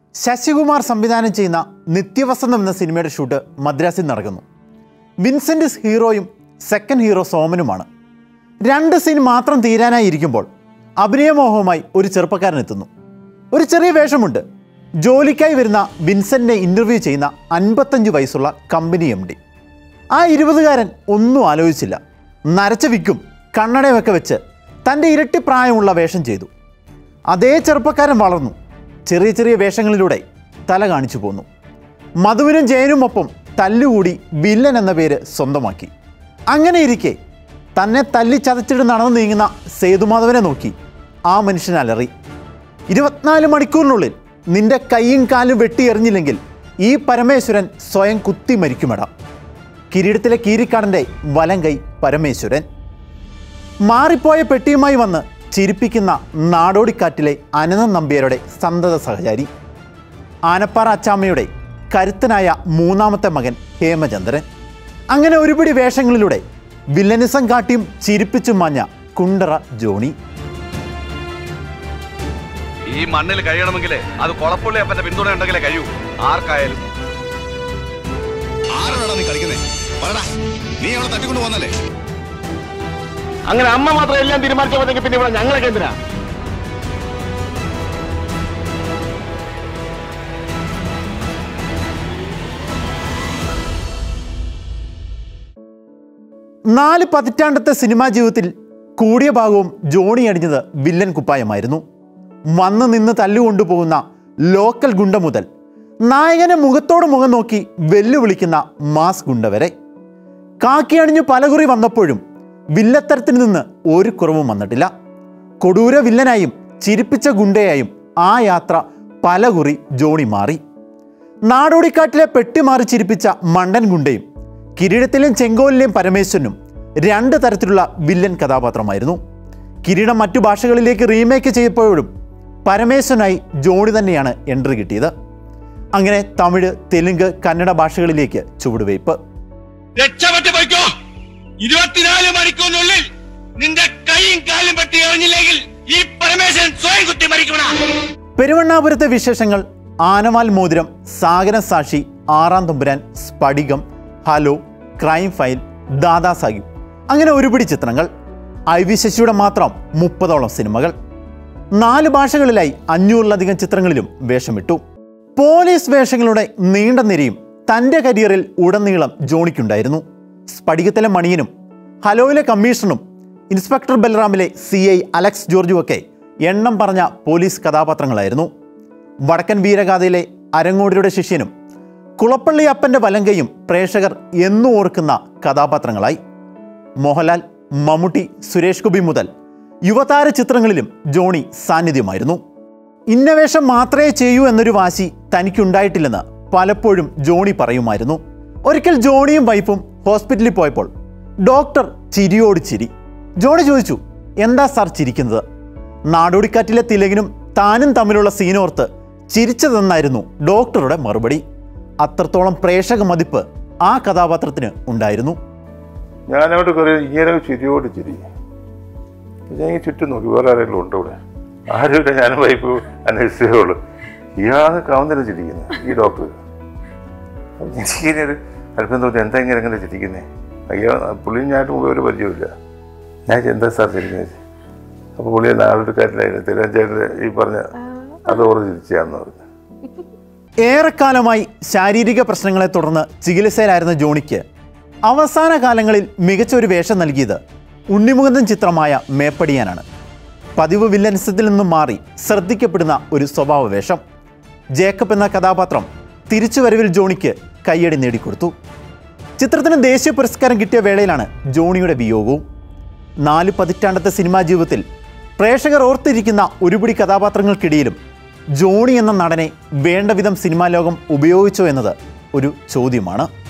ശശികുമാർ സംവിധാനം ചെയ്യുന്ന നിത്യവസന്തം എന്ന സിനിമയുടെ ഷൂട്ട് മദ്രാസിൽ നടക്കുന്നു വിൻസെൻ്റ് ഹീറോയും സെക്കൻഡ് ഹീറോ സോമനുമാണ് രണ്ട് സീൻ മാത്രം തീരാനായി ഇരിക്കുമ്പോൾ അഭിനയമോഹവുമായി ഒരു ചെറുപ്പക്കാരൻ എത്തുന്നു ഒരു ചെറിയ വേഷമുണ്ട് ജോലിക്കായി വരുന്ന വിൻസെന്റിനെ ഇൻ്റർവ്യൂ ചെയ്യുന്ന അൻപത്തഞ്ച് വയസ്സുള്ള കമ്പനി എം ഡി ആ ഇരുപതുകാരൻ ഒന്നും ആലോചിച്ചില്ല നരച്ച വിക്കും കണ്ണടയുമൊക്കെ വെച്ച് തൻ്റെ ഇരട്ടി പ്രായമുള്ള വേഷം ചെയ്തു അതേ ചെറുപ്പക്കാരൻ വളർന്നു ചെറിയ ചെറിയ വേഷങ്ങളിലൂടെ തല കാണിച്ചു പോന്നു മധുവിനും ജയനും ഒപ്പം തല്ലുകൂടി വില്ലൻ എന്ന പേര് സ്വന്തമാക്കി അങ്ങനെ ഇരിക്കെ തന്നെ തല്ലി ചതച്ചിട്ട് നടന്നു നീങ്ങുന്ന സേതുമാധവനെ നോക്കി ആ മനുഷ്യൻ അലറി ഇരുപത്തിനാല് മണിക്കൂറിനുള്ളിൽ നിന്റെ കൈയും കാലും വെട്ടിയെറിഞ്ഞില്ലെങ്കിൽ ഈ പരമേശ്വരൻ സ്വയം കുത്തി മരിക്കുമെടാ കിരീടത്തിലെ കീരിക്കാടൻ്റെ വലം കൈ പരമേശ്വരൻ മാറിപ്പോയ പെട്ടിയുമായി വന്ന് ചിരിപ്പിക്കുന്ന നാടോടിക്കാറ്റിലെ അനന്തൻ നമ്പ്യാരുടെ സന്തത സഹചാരി ആനപ്പാറ അച്ചാമ്മയുടെ കരുത്തനായ മൂന്നാമത്തെ മകൻ ഹേമചന്ദ്രൻ അങ്ങനെ ഒരുപിടി വേഷങ്ങളിലൂടെ വില്ലനിസം കാട്ടിയും ചിരിപ്പിച്ചും മാഞ്ഞ കുണ്ടറ ജോണി ഈ മണ്ണിൽ കഴിയണമെങ്കിൽ അത് കൊളപ്പുള്ളി അപ്പന്റെ പിന്തുണ ഉണ്ടെങ്കിലേ കഴിയൂ ആർക്കായാലും ആരോടാ നീ കളിക്കുന്നേ പറടാ നീ അവളെ തട്ടിക്കൊണ്ട് പോന്നല്ലേ അങ്ങനെ അമ്മ മാത്രം എല്ലാം തീരുമാനിച്ചാൽ മതി പിന്നെ ഇവിടെ ഞങ്ങളൊക്കെ എന്തിനാ നാല് പതിറ്റാണ്ടത്തെ സിനിമാ ജീവിതത്തിൽ കൂടിയ ഭാഗവും ജോണി അണിഞ്ഞത് വില്ലൻ കുപ്പായമായിരുന്നു വന്ന് നിന്ന് തല്ലുകൊണ്ടുപോകുന്ന ലോക്കൽ ഗുണ്ട മുതൽ നായകനെ മുഖത്തോട് മുഖം നോക്കി വെല്ലുവിളിക്കുന്ന മാസ് ഗുണ്ട വരെ കാക്കി അണിഞ്ഞു പലകുറി വന്നപ്പോഴും വില്ലത്തരത്തിൽ നിന്ന് ഒരു കുറവും വന്നിട്ടില്ല കൊടൂര വില്ലനായും ചിരിപ്പിച്ച ഗുണ്ടയായും ആ യാത്ര പലകുറി ജോണി മാറി നാടോടിക്കാട്ടിലെ പെട്ടിമാറി ചിരിപ്പിച്ച മണ്ടൻ ഗുണ്ടയും കിരീടത്തിലെയും ചെങ്കോലിലെയും പരമേശ്വരനും രണ്ട് തരത്തിലുള്ള വില്ലൻ കഥാപാത്രമായിരുന്നു കിരീടം മറ്റു ഭാഷകളിലേക്ക് റീമേക്ക് ചെയ്യപ്പോഴും പരമേശ്വരനായി ജോണി തന്നെയാണ് എൻട്രി കിട്ടിയത് അങ്ങനെ തമിഴ് തെലുങ്ക് കന്നഡ ഭാഷകളിലേക്ക് ചുവടുവയ്പ് രക്ഷപ്പെട്ടു പോയിക്കോ ഇരുപത്തിനാല് മണിക്കൂറിനുള്ളിൽ നിന്റെ കൈയും കാലും പറ്റി എറിഞ്ഞില്ലെങ്കിൽ ഈ പരമേശ്വരൻ സ്വയം കുത്തി മരിക്കണ പെരുവണ്ണാപുരത്തെ വിശേഷങ്ങൾ ആനവാൽ മോതിരം സാഗരം Sakshi Aaram Thampuran Spadikam Hello Crime File Dada Sahib അങ്ങനെ ഒരുപിടി ചിത്രങ്ങൾ ഐ വി ശശിയുടെ മാത്രം മുപ്പതോളം സിനിമകൾ നാല് ഭാഷകളിലായി അഞ്ഞൂറിലധികം ചിത്രങ്ങളിലും വേഷമിട്ടു പോലീസ് വേഷങ്ങളുടെ നീണ്ട നിരയും തൻ്റെ കരിയറിൽ ഉടനീളം ജോണിക്കുണ്ടായിരുന്നു സ്ഫടികത്തിലെ മണിയനും ഹലോയിലെ കമ്മീഷണറും ഇൻസ്പെക്ടർ ബൽറാമിലെ സി ഐ അലക്സ് ജോർജുമൊക്കെ എണ്ണം പറഞ്ഞ പോലീസ് കഥാപാത്രങ്ങളായിരുന്നു വടക്കൻ വീരഗാഥയിലെ അരങ്ങോടിയുടെ ശിഷ്യനും കുളപ്പള്ളി അപ്പൻ്റെ വലങ്കയും പ്രേക്ഷകർ എന്നും ഓർക്കുന്ന കഥാപാത്രങ്ങളായി മോഹൻലാൽ മമ്മൂട്ടി സുരേഷ് ഗോപി മുതൽ യുവതാര ചിത്രങ്ങളിലും ജോണി സാന്നിധ്യമായിരുന്നു ഇന്നവേഷം മാത്രമേ ചെയ്യൂ എന്നൊരു വാശി തനിക്കുണ്ടായിട്ടില്ലെന്ന് പലപ്പോഴും ജോണി പറയുമായിരുന്നു ഒരിക്കൽ ജോണിയും വൈഫും ഹോസ്പിറ്റലിൽ പോയപ്പോൾ ഡോക്ടർ ചിരിയോട് ചിരി ജോണി ചോദിച്ചു എന്താ സാർ ചിരിക്കുന്നത് നാടോടിക്കാറ്റിലെ തിലകിനും താനും തമ്മിലുള്ള സീനോർത്ത് ചിരിച്ചതെന്നായിരുന്നു ഡോക്ടറുടെ മറുപടി അത്രത്തോളം പ്രേക്ഷക മതിപ്പ് ആ കഥാപാത്രത്തിന് ഉണ്ടായിരുന്നു ഞാനവിടെ കുറേ ഇങ്ങനെ ചിരിയോട് ചിരി ഞാൻ ഈ ചുറ്റും നോക്കി വേറെ ആരെങ്കിലും ഉണ്ടോ ഇവിടെ ആരുമില്ല ഞാൻ വൈഫ് അന്വേഷിച്ചേ ഉള്ളൂ ഇയാളെ കാവുന്നില്ല ചിരിക്കുന്നത് ഈ ഡോക്ടർ എനിക്കിങ്ങനെ ഒരു അല്പം തോന്നി എന്താ ഇങ്ങനെ ഇങ്ങനെ ചിരിക്കുന്നേ അയ്യോ പുള്ളി ഞാനും മുമ്പ് ഒരു പരിചയമില്ല ഞാൻ ചോദിച്ചു, എന്താ സാർ ചിരിക്കുന്നത് അപ്പോൾ പുള്ളി നാളെടുക്കാരിലായിരുന്നു തിരുവഞ്ചേട്ടൻ്റെ ഈ പറഞ്ഞ അത് ഓർത്ത് ചിരിച്ചാന്ന് പറഞ്ഞു ഏറെക്കാലമായി ശാരീരിക പ്രശ്നങ്ങളെ തുടർന്ന് ചികിത്സയിലായിരുന്ന ജോണിക്ക് അവസാന കാലങ്ങളിൽ മികച്ച ഒരു വേഷം നൽകിയത് ഉണ്ണിമുകുന്ദൻ ചിത്രമായ മേപ്പടിയാനാണ് പതിവ് വില്ലൻസത്തിൽ നിന്നും മാറി ശ്രദ്ധിക്കപ്പെടുന്ന ഒരു സ്വഭാവ വേഷം ജേക്കബ് എന്ന കഥാപാത്രം തിരിച്ചുവരവിൽ ജോണിക്ക് കയ്യടി നേടിക്കൊടുത്തു ചിത്രത്തിന് ദേശീയ പുരസ്കാരം കിട്ടിയ വേളയിലാണ് ജോണിയുടെ വിയോഗവും നാല് പതിറ്റാണ്ടത്തെ സിനിമാ ജീവിതത്തിൽ പ്രേക്ഷകർ ഓർത്തിരിക്കുന്ന ഒരുപിടി കഥാപാത്രങ്ങൾക്കിടയിലും ജോണി എന്ന നടനെ വേണ്ട വിധം സിനിമാ ലോകം ഉപയോഗിച്ചോ എന്നത് ഒരു ചോദ്യമാണ്